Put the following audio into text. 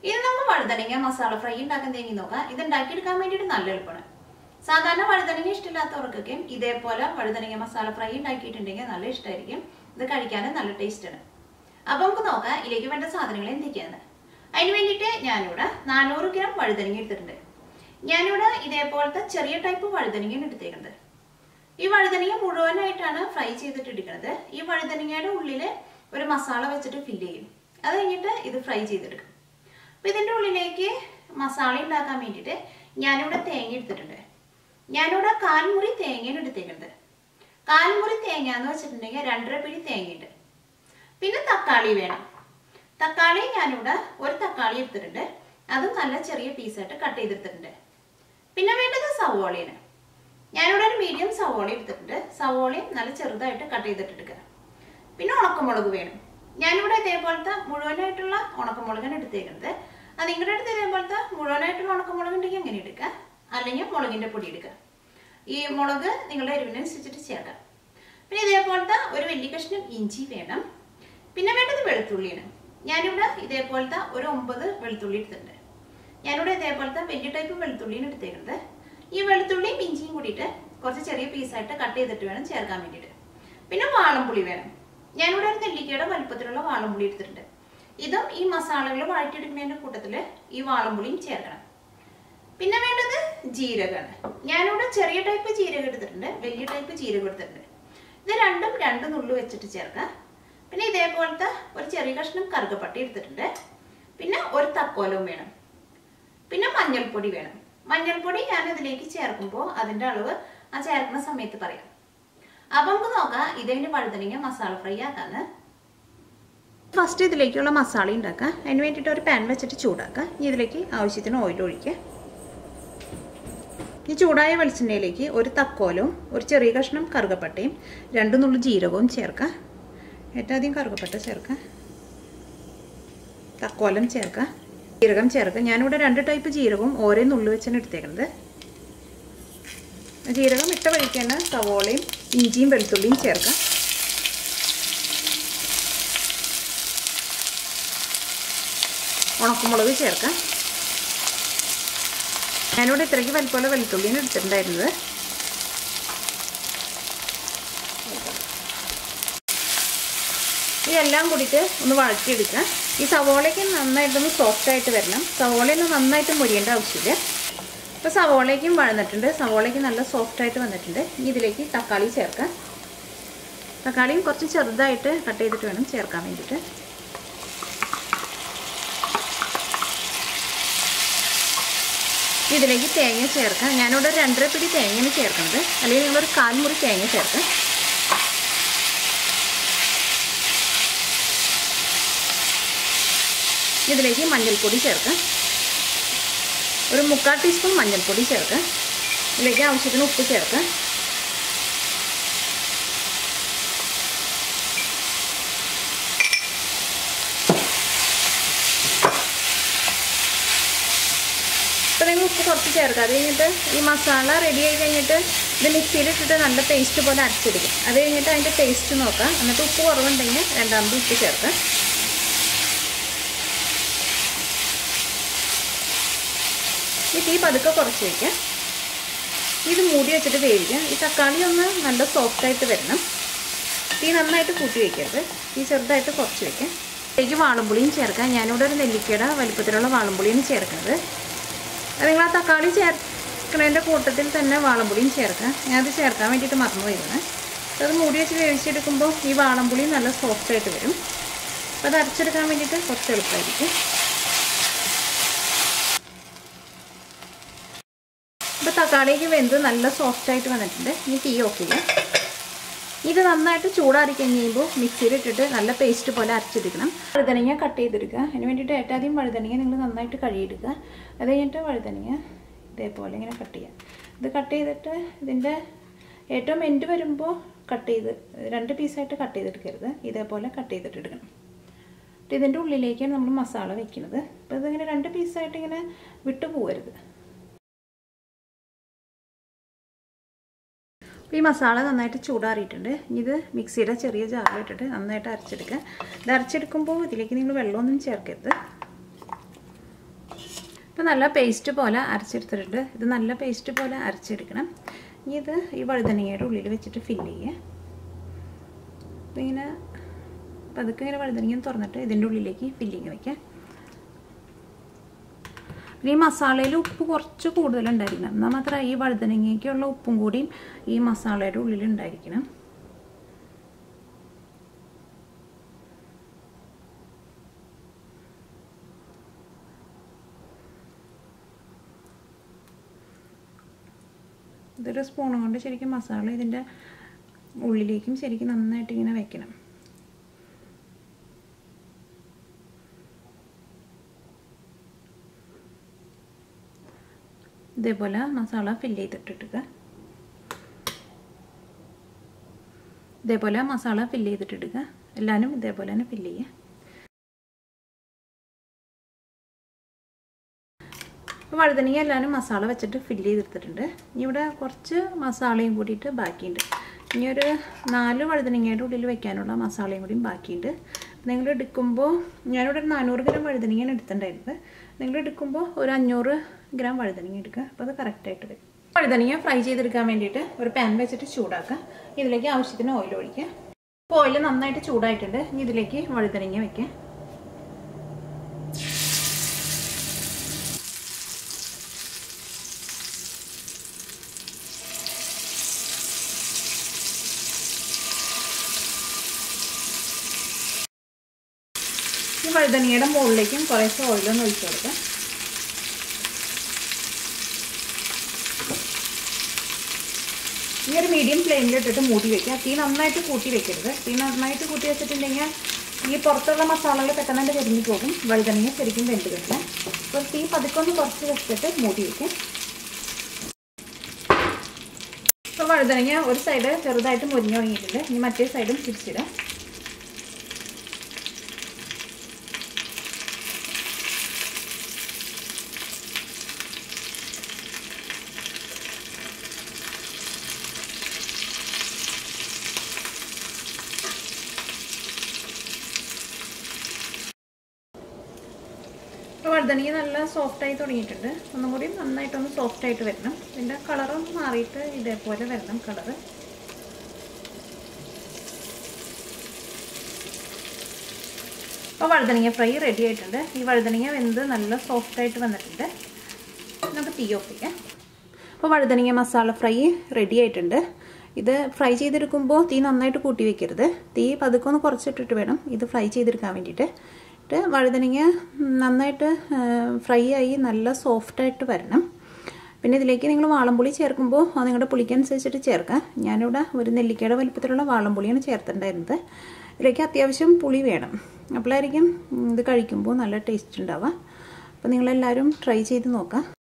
ഇത് നമുക്ക് വഴുതനങ്ങ മസാല ഫ്രൈ ഉണ്ടാക്കാൻ തേങ്ങി നോക്കാം ഇത് ഉണ്ടാക്കിയെടുക്കാൻ വേണ്ടിയിട്ട് നല്ല എളുപ്പമാണ് സാധാരണ വഴുതനങ്ങ ഇഷ്ടമില്ലാത്തവർക്കൊക്കെ ഇതേപോലെ വഴുതനങ്ങ മസാല ഫ്രൈ ഉണ്ടാക്കിയിട്ടുണ്ടെങ്കിൽ നല്ല ഇഷ്ടമായിരിക്കും ഇത് കഴിക്കാനും നല്ല ടേസ്റ്റാണ് അപ്പോൾ നമുക്ക് നോക്കാം ഇതിലേക്ക് വേണ്ട സാധനങ്ങൾ എന്തൊക്കെയാണ് അതിന് വേണ്ടിയിട്ട് ഞാനിവിടെ നാനൂറ് ഗ്രാം വഴുതനങ്ങ എടുത്തിട്ടുണ്ട് ഞാനിവിടെ ഇതേപോലത്തെ ചെറിയ ടൈപ്പ് വഴുതനങ്ങയാണ് എടുത്തേക്കുന്നത് ഈ വഴുതനങ്ങ മുഴുവനായിട്ടാണ് ഫ്രൈ ചെയ്തിട്ട് എടുക്കുന്നത് ഈ വഴുതനങ്ങയുടെ ഉള്ളിൽ ഒരു മസാല വെച്ചിട്ട് ഫില്ല് ചെയ്യും അത് കഴിഞ്ഞിട്ട് ഇത് ഫ്രൈ ചെയ്തെടുക്കും അപ്പം ഇതിൻ്റെ ഉള്ളിലേക്ക് മസാല ഉണ്ടാക്കാൻ വേണ്ടിയിട്ട് ഞാനിവിടെ തേങ്ങ എടുത്തിട്ടുണ്ട് ഞാനിവിടെ കാൽമുറി തേങ്ങയാണ് എടുത്തേക്കുന്നത് കാൽമുറി തേങ്ങ എന്ന് വെച്ചിട്ടുണ്ടെങ്കിൽ രണ്ടര പിടി തേങ്ങയുണ്ട് പിന്നെ തക്കാളി വേണം തക്കാളി ഞാനിവിടെ ഒരു തക്കാളി എടുത്തിട്ടുണ്ട് അതും നല്ല ചെറിയ പീസായിട്ട് കട്ട് ചെയ്തെടുത്തിട്ടുണ്ട് പിന്നെ വേണ്ടത് സവോളയാണ് ഞാനിവിടെ ഒരു മീഡിയം സവോള എടുത്തിട്ടുണ്ട് സവോളയും നല്ല ചെറുതായിട്ട് കട്ട് ചെയ്തിട്ടെടുക്കുക പിന്നെ ഉണക്കമുളക് വേണം ഞാനിവിടെ ഇതേപോലത്തെ മുഴുവനായിട്ടുള്ള ഉണക്കമുളകാണ് എടുത്തേക്കുന്നത് അത് നിങ്ങളുടെ അടുത്ത് ഇതേപോലത്തെ മുഴുവനായിട്ടുള്ള ഉണക്കമുളക് ഉണ്ടെങ്കിൽ അങ്ങനെ എടുക്കുക അല്ലെങ്കിൽ മുളകിൻ്റെ പൊടി എടുക്കുക ഈ മുളക് നിങ്ങളുടെ എരിവിനനുസരിച്ചിട്ട് ചേർക്കാം പിന്നെ ഇതേപോലത്തെ ഒരു വലിയ കഷ്ണം ഇഞ്ചി വേണം പിന്നെ വേണ്ടത് വെളുത്തുള്ളിയാണ് ഞാനിവിടെ ഇതേപോലത്തെ ഒരു ഒമ്പത് വെളുത്തുള്ളി എടുത്തിട്ടുണ്ട് ഞാനിവിടെ ഇതേപോലത്തെ വലിയ ടൈപ്പ് വെളുത്തുള്ളിയാണ് എടുത്തേക്കുന്നത് ഈ വെളുത്തുള്ളിയും ഇഞ്ചിയും കൂടിയിട്ട് കുറച്ച് ചെറിയ പീസായിട്ട് കട്ട് ചെയ്തിട്ട് വേണം ചേർക്കാൻ വേണ്ടിയിട്ട് പിന്നെ വാളംപുളി വേണം ഞാനിവിടെ ഒരു നെല്ലിക്കയുടെ വലുപ്പത്തിലുള്ള വാളംപുളി എടുത്തിട്ടുണ്ട് ഇതും ഈ മസാലകൾ വഴറ്റിയെടുക്കുന്നതിൻ്റെ കൂട്ടത്തിൽ ഈ വാളംപുളിയും ചേർക്കണം പിന്നെ വേണ്ടത് ജീരകമാണ് ഞാനിവിടെ ചെറിയ ടൈപ്പ് ജീരകം എടുത്തിട്ടുണ്ട് വലിയ ടൈപ്പ് ജീരകം എടുത്തിട്ടുണ്ട് ഇത് രണ്ടും രണ്ട് നുള്ളു വെച്ചിട്ട് ചേർക്കാം പിന്നെ ഇതേപോലത്തെ ഒരു ചെറിയ കഷ്ണം കറുകപ്പട്ടി എടുത്തിട്ടുണ്ട് പിന്നെ ഒരു തക്കോലവും വേണം പിന്നെ മഞ്ഞൾപ്പൊടി വേണം മഞ്ഞൾപ്പൊടി ഞാൻ ഇതിലേക്ക് ചേർക്കുമ്പോൾ അതിൻ്റെ അളവ് ആ ചേർക്കുന്ന സമയത്ത് പറയാം അപ്പം നമുക്ക് നോക്കാം ഇതിന് വഴുതനങ്ങ മസാല ഫ്രൈ ആക്കാന്ന് ഫസ്റ്റ് ഇതിലേക്കുള്ള മസാല ഉണ്ടാക്കാം അതിന് വേണ്ടിയിട്ട് ഒരു പാൻ വെച്ചിട്ട് ചൂടാക്കാം ഇനി ഇതിലേക്ക് ആവശ്യത്തിന് ഓയിൽ ഒഴിക്കുക ഈ ചൂടായ വെളിച്ചെണ്ണയിലേക്ക് ഒരു തക്കോലവും ഒരു ചെറിയ കഷ്ണം കറുകപ്പട്ടയും രണ്ട് നുള്ളു ജീരകവും ചേർക്കാം ഏറ്റവും ആദ്യം കറുകപ്പട്ട ചേർക്കാം തക്കോലം ചേർക്കാം ജീരകം ചേർക്കാം ഞാനിവിടെ രണ്ട് ടൈപ്പ് ജീരകവും ഓരോ നുള്ളു വെച്ചാണ് എടുത്തേക്കുന്നത് ജീരകം ഇട്ട വഴിക്ക് തന്നെ സവോളയും ഇഞ്ചിയും വെളുത്തുള്ളിയും ചേർക്കാം ഉണക്കമുളക് ചേർക്കാം ഞാനിവിടെ ഇത്രയ്ക്ക് വലിപ്പമുള്ള വെളുത്തുള്ളിയാണ് എടുത്തിട്ടുണ്ടായിരുന്നത് ഇതെല്ലാം കൂടിയിട്ട് ഒന്ന് വഴറ്റിയെടുക്കുക ഈ സവോളയ്ക്ക് നന്നായിട്ടൊന്ന് സോഫ്റ്റ് ആയിട്ട് വരണം സവോളയൊന്നും നന്നായിട്ട് മുരിയേണ്ട ആവശ്യമില്ല ഇപ്പോൾ സവോളയ്ക്കും വഴന്നിട്ടുണ്ട് സവോളയ്ക്ക് നല്ല സോഫ്റ്റ് ആയിട്ട് വന്നിട്ടുണ്ട് ഇനി ഇതിലേക്ക് തക്കാളി ചേർക്കാം തക്കാളിയും കുറച്ച് ചെറുതായിട്ട് കട്ട് ചെയ്തിട്ട് വേണം ചേർക്കാൻ വേണ്ടിയിട്ട് ഇതിലേക്ക് തേങ്ങ ചേർക്കാം ഞാനിവിടെ ഒരു രണ്ടര പിടി തേങ്ങയാണ് ചേർക്കുന്നത് അല്ലെങ്കിൽ നിങ്ങളൊരു കാൽമുറി തേങ്ങ ചേർക്കാം ഇതിലേക്ക് മഞ്ഞൾപ്പൊടി ചേർക്കാം ഒരു മുക്കാൽ ടീസ്പൂൺ മഞ്ഞൾപ്പൊടി ചേർക്കാം ഇതിലേക്ക് ആവശ്യത്തിന് ഉപ്പ് ചേർക്കാം അപ്പോൾ നിങ്ങൾ ഉപ്പ് കുറച്ച് ചേർക്കുക അത് കഴിഞ്ഞിട്ട് ഈ മസാല റെഡി ആയി കഴിഞ്ഞിട്ട് ഇത് മിക്സിയിലിട്ടിട്ട് നല്ല പേസ്റ്റ് പോലെ അരച്ചെടുക്കും അത് കഴിഞ്ഞിട്ട് അതിൻ്റെ ടേസ്റ്റ് നോക്കാം എന്നിട്ട് ഉപ്പ് കുറവുണ്ടെങ്കിൽ രണ്ടാമത് ഉപ്പ് ചേർക്കാം ഈ തീ പതുക്കെ കുറച്ച് വയ്ക്കാം ഇത് മൂടി വെച്ചിട്ട് വേവിക്കാം ഈ തക്കാളി ഒന്ന് നല്ല സോഫ്റ്റായിട്ട് വരണം തീ നന്നായിട്ട് കൂട്ടി വയ്ക്കരുത് തീ ചെറുതായിട്ട് കുറച്ച് വയ്ക്കാം ഇതിലേക്ക് വാളംപുളിയും ചേർക്കാം ഞാനിവിടെ ഒരു നെല്ലിക്കയുടെ വലിപ്പത്തിലുള്ള വാളംപുളിയാണ് ചേർക്കുന്നത് അത് നിങ്ങൾ ആ തക്കാളി ചേർക്കുന്നതിൻ്റെ കൂട്ടത്തിൽ തന്നെ വാളംപുളിയും ചേർക്കാം ഞാനത് ചേർക്കാൻ വേണ്ടിയിട്ട് മറന്നു പോയിരുന്നു അത് മൂടി വെച്ച് വേവിച്ചെടുക്കുമ്പോൾ ഈ വാളംപുളി നല്ല സോഫ്റ്റായിട്ട് വരും അപ്പോൾ അത് അരച്ചെടുക്കാൻ വേണ്ടിയിട്ട് കുറച്ച് എളുപ്പമായിരിക്കും ഇപ്പോൾ തക്കാളിക്ക് വെന്ത് നല്ല സോഫ്റ്റായിട്ട് വന്നിട്ടുണ്ട് ഇനി തീ ഓഫ് ചെയ്യാം ഇത് നന്നായിട്ട് ചൂടാറി കഴിഞ്ഞ് കഴിയുമ്പോൾ മിക്സിയിലിട്ടിട്ട് നല്ല പേസ്റ്റ് പോലെ അരച്ചെടുക്കണം വഴുതനങ്ങ കട്ട് ചെയ്തെടുക്കുക അതിന് വേണ്ടിയിട്ട് ഏറ്റവും ആദ്യം വഴുതനങ്ങ നിങ്ങൾ നന്നായിട്ട് കഴുകിയെടുക്കുക അത് കഴിഞ്ഞിട്ട് വഴുതനങ്ങ ഇതേപോലെ ഇങ്ങനെ കട്ട് ചെയ്യാം ഇത് കട്ട് ചെയ്തിട്ട് ഇതിൻ്റെ ഏറ്റവും എൻഡ് വരുമ്പോൾ കട്ട് ചെയ്ത് രണ്ട് പീസായിട്ട് കട്ട് ചെയ്തെടുക്കരുത് ഇതേപോലെ കട്ട് ചെയ്തിട്ട് എടുക്കണം എന്നിട്ട് ഇതിൻ്റെ ഉള്ളിലേക്കാണ് നമ്മൾ മസാല വെക്കുന്നത് അപ്പോൾ ഇതിങ്ങനെ രണ്ട് പീസായിട്ട് ഇങ്ങനെ വിട്ടു പോകരുത് ഈ മസാല നന്നായിട്ട് ചൂടാറിയിട്ടുണ്ട് ഇനി ഇത് മിക്സിയുടെ ചെറിയ ജാറിലിട്ടിട്ട് നന്നായിട്ട് അരച്ചെടുക്കുക ഇത് അരച്ചെടുക്കുമ്പോൾ ഇതിലേക്ക് നിങ്ങൾ വെള്ളമൊന്നും ചേർക്കരുത് ഇപ്പം നല്ല പേസ്റ്റ് പോലെ അരച്ചെടുത്തിട്ടുണ്ട് ഇത് നല്ല പേസ്റ്റ് പോലെ അരച്ചെടുക്കണം ഇനി ഇത് ഈ വഴുതനങ്ങയുടെ ഉള്ളിൽ വെച്ചിട്ട് ഫില്ല് ചെയ്യുക അപ്പം ഇങ്ങനെ പതുക്കെ ഇങ്ങനെ വഴുതനങ്ങ തുറന്നിട്ട് ഇതിൻ്റെ ഉള്ളിലേക്ക് ഫില്ലിങ് വയ്ക്കാം പിന്നെ ഈ മസാലയിൽ ഉപ്പ് കുറച്ച് കൂടുതലുണ്ടായിരിക്കണം എന്നാൽ മാത്രമേ ഈ വഴുതനങ്ങയ്ക്കുള്ള ഉപ്പും കൂടിയും ഈ മസാലയുടെ ഉള്ളിൽ ഉണ്ടായിരിക്കണം ഇതൊരു സ്പൂൺ കൊണ്ട് ശരിക്കും മസാല ഇതിൻ്റെ ഉള്ളിലേക്കും ശരിക്കും നന്നായിട്ട് ഇങ്ങനെ വെക്കണം ഇതേപോലെ മസാല ഫില്ല് ചെയ്തിട്ടിട്ടുക ഇതേപോലെ മസാല ഫില്ല് ചെയ്തിട്ടിടുക എല്ലാവരും ഇതേപോലെ തന്നെ ഫില്ല് ചെയ്യുക അപ്പോൾ വഴുതനങ്ങ എല്ലാവരും മസാല വെച്ചിട്ട് ഫില്ല് ചെയ്തെടുത്തിട്ടുണ്ട് ഇനി ഇവിടെ കുറച്ച് മസാലയും കൂടിയിട്ട് ബാക്കിയുണ്ട് ഇനി ഒരു നാല് വഴുതനങ്ങയുടെ ഉള്ളിൽ വെക്കാനുള്ള മസാലയും കൂടിയും ബാക്കിയുണ്ട് നിങ്ങൾ എടുക്കുമ്പോൾ ഞാനിവിടെ ഒരു നാനൂറ് ഗ്രാം വഴുതനങ്ങയാണ് എടുത്തിട്ടുണ്ടായിരുന്നത് നിങ്ങൾ എടുക്കുമ്പോൾ ഒരു അഞ്ഞൂറ് ഗ്രാം വഴുതനങ്ങ എടുക്കുക അപ്പോൾ അത് കറക്റ്റായിട്ട് വരും വഴുതനങ്ങ ഫ്രൈ ചെയ്തെടുക്കാൻ വേണ്ടിയിട്ട് ഒരു പാൻ വെച്ചിട്ട് ചൂടാക്കുക ഇതിലേക്ക് ആവശ്യത്തിന് ഓയിൽ ഒഴിക്കുക അപ്പോൾ ഓയിൽ നന്നായിട്ട് ചൂടായിട്ടുണ്ട് ഇനി ഇതിലേക്ക് വഴുതനങ്ങ വെക്കുക ഈ വഴുതനയുടെ മുകളിലേക്കും കുറേശ്ശെ ഓയിലൊന്ന് ഒഴിച്ചു കൊടുക്കാം ഈ ഒരു മീഡിയം ഫ്ലെയിമിൽ ഇട്ടിട്ട് മൂടി വെക്കുക തീ നന്നായിട്ട് കൂട്ടി വെക്കരുത് തീ നന്നായിട്ട് കൂട്ടി വെച്ചിട്ടുണ്ടെങ്കിൽ ഈ പുറത്തുള്ള മസാലകൾ പെട്ടെന്ന് കരിഞ്ഞു പോകും വഴുതനങ്ങ ശരിക്കും വെന്ത് കിട്ടില്ല അപ്പോൾ തീ പതുക്കൊന്ന് കുറച്ച് വെച്ചിട്ട് മൂടി വെക്കും ഇപ്പോൾ വഴുതനങ്ങ ഒരു സൈഡ് ചെറുതായിട്ട് മുരിഞ്ഞു തുടങ്ങിയിട്ടുണ്ട് ഇനി മറ്റേ സൈഡും തിരിച്ചിടാം ഇപ്പോൾ വഴുതനങ്ങ നല്ല സോഫ്റ്റായി തുടങ്ങിയിട്ടുണ്ട് ഒന്നും കൂടി നന്നായിട്ടൊന്ന് സോഫ്റ്റായിട്ട് വരണം ഇതിൻ്റെ കളറും മാറിയിട്ട് ഇതേപോലെ വരണം കളറ് അപ്പോൾ വഴുതനങ്ങ ഫ്രൈ റെഡി ആയിട്ടുണ്ട് ഈ വഴുതനങ്ങ വെന്ത് നല്ല സോഫ്റ്റായിട്ട് വന്നിട്ടുണ്ട് നമുക്ക് തീ ഓഫ് ചെയ്യാം അപ്പോൾ വഴുതനങ്ങ മസാല ഫ്രൈ റെഡി ആയിട്ടുണ്ട് ഇത് ഫ്രൈ ചെയ്തെടുക്കുമ്പോൾ തീ നന്നായിട്ട് കൂട്ടി വെക്കരുത് തീ പതുക്കെ ഒന്ന് കുറച്ചിട്ടിട്ട് വേണം ഇത് ഫ്രൈ ചെയ്തെടുക്കാൻ വേണ്ടിയിട്ട് ഇട്ട് വഴുതനങ്ങ നന്നായിട്ട് ഫ്രൈ ആയി നല്ല സോഫ്റ്റായിട്ട് വരണം പിന്നെ ഇതിലേക്ക് നിങ്ങൾ വാളംപുളി ചേർക്കുമ്പോൾ അത് നിങ്ങളുടെ പുളിക്കനുസരിച്ചിട്ട് ചേർക്കാം ഞാനിവിടെ ഒരു നെല്ലിക്കയുടെ വലിപ്പത്തിലുള്ള വാളംപുളിയാണ് ചേർത്തിട്ടുണ്ടായിരുന്നത് ഇതിലേക്ക് അത്യാവശ്യം പുളി വേണം അപ്പോഴായിരിക്കും ഇത് കഴിക്കുമ്പോൾ നല്ല ടേസ്റ്റ് ഉണ്ടാവുക അപ്പോൾ നിങ്ങളെല്ലാവരും ട്രൈ ചെയ്ത് നോക്കാം